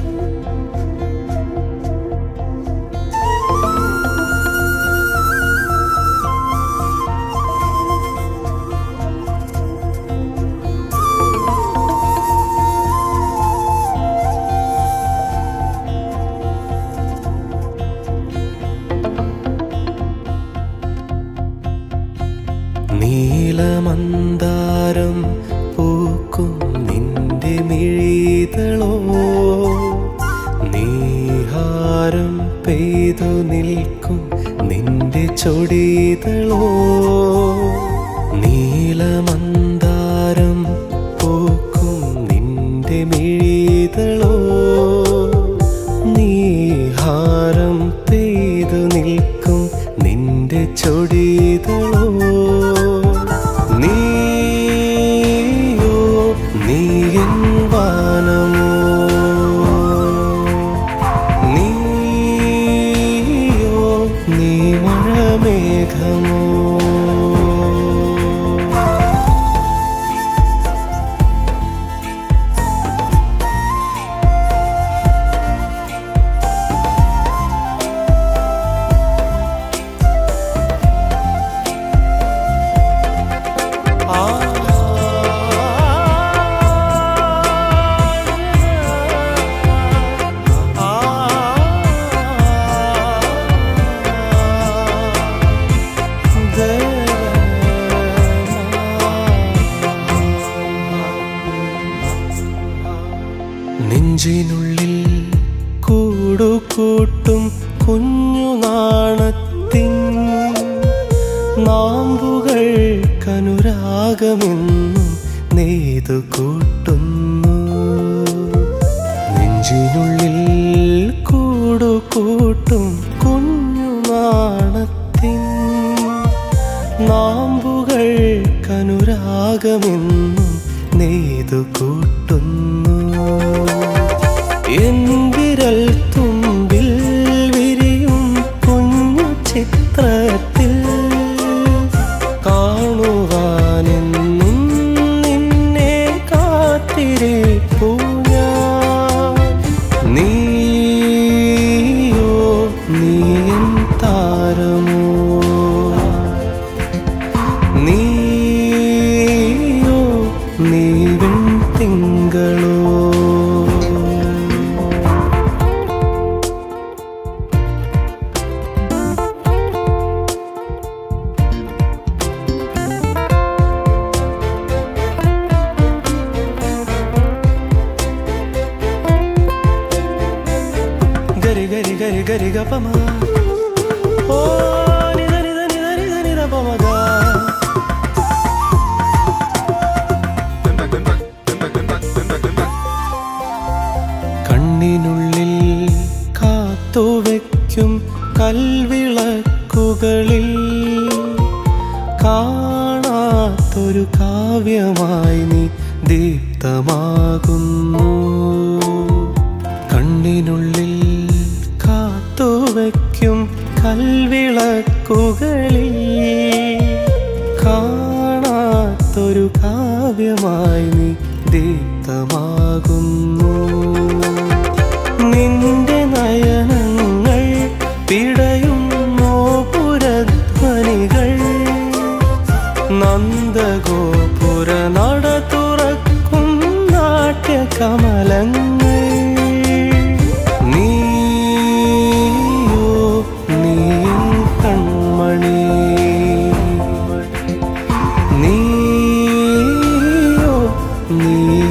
നീലമന്ദാരം പൂക്കും നിന്റെ മിഴിതളോ നീഹാരം പെയ്തു നിൽക്കും നിന്റെ ചൊടിതളോ നീലമന്ദാരം പൂക്കും നിന്റെ മിഴിതളോ നീഹാരം പെയ്തു നിൽക്കും നിന്റെ ചൊടിതളോ നീയോ നീയൻ വാനമോ നീയോ നീ മഴമേഘമോ നെഞ്ചിനുള്ളിൽ കൂടുകൂട്ടും കുഞ്ഞു നാണത്തിൻ നാമ്പുകൾ കനുരാഗമെന്നും നെയ്തു കൂട്ടുന്നു നെഞ്ചിനുള്ളിൽ കൂടുകൂട്ടും കുഞ്ഞു നാണത്തിൻ നാമ്പുകൾ കനുരാഗമെന്നും നെയ്തു കൂട്ടുന്നു എന്തിരൽ തുമ്പിൽ വിരിയും കുഞ്ഞു ചിത്രത്തിൽ കാണുവാനെന്നും നിന്നെ കാത്തിരിപ്പൂ ഞാൻ നീയോ നീയൻ താരമോ നീയോ നീ തിങ്കളോ గరి గరి గరి గరి గ పమ ఓ నిద నిద నిద నిద నిద పమగా കണ്ണിനുള്ളിൽ കാത്തുവെക്കും കൽവിളക്കുകളിൽ കാണാത്തൊരു കാവ്യമായി നീ ദീപ്തമാകുന്നു കണ്ണിനുള്ളിൽ കാത്തുവെക്കും കൽവിളക്കുകളിൽ കാണാത്തൊരു കാവ്യമായി നീ ദീപ്തമാകുന്നു നിന്റെ നയനങ്ങൾ പിടയുന്നു പുരധ്വനികൾ നന്ദഗോപുര നട തുറക്കും നാട്യകമലങ്ങൾ നീയോ നീ കൺമണി നീയോ നീ